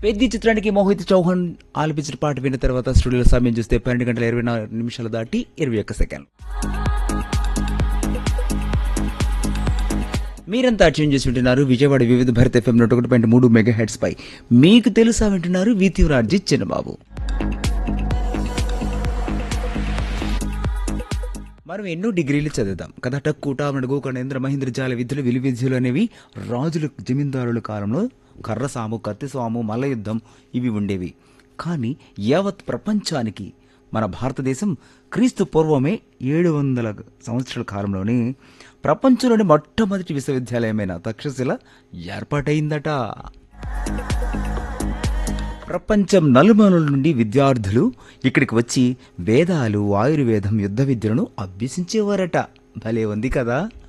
పెద్ద చిత్రానికి మోహిత్ చౌహాన్ ఆలపించిన పాట విన్న తర్వాత స్టూడియోలో సమయం చూస్తే పన్నెండు గంటల ఇరవై నాలుగు నిమిషాలు దాటి ఇరవై ఒక్క సెకండ్ మీరంతా ట్యూన్ చేసి వింటున్నారు విజయవాడ వివిధ భారత ఎఫ్ఎం నూట ఒకటి పాయింట్ మూడు మెగా హెడ్స్ పై మీకు తెలుసా వింటున్నారు వీతివరాజీ చిన్నబాబు మనం ఎన్నో డిగ్రీలు చదువుతాం కదా టక్కుట మడుగు కణేంద్ర మహేంద్ర జాల విద్యలు విలు విద్యలు అనేవి రాజులు జమీందారుల కాలంలో కర్రసాము కత్తిసాము మల్ల యుద్ధం ఇవి ఉండేవి కానీ యావత్ ప్రపంచానికి మన భారతదేశం క్రీస్తు పూర్వమే ఏడు వందల సంవత్సరాల కాలంలోనే ప్రపంచంలోని మొట్టమొదటి విశ్వవిద్యాలయమైన తక్షశిల ఏర్పాటైందట ప్రపంచం నలుమూలల నుండి విద్యార్థులు ఇక్కడికి వచ్చి వేదాలు ఆయుర్వేదం యుద్ధ విద్యలను అభ్యసించేవారట భలే ఉంది కదా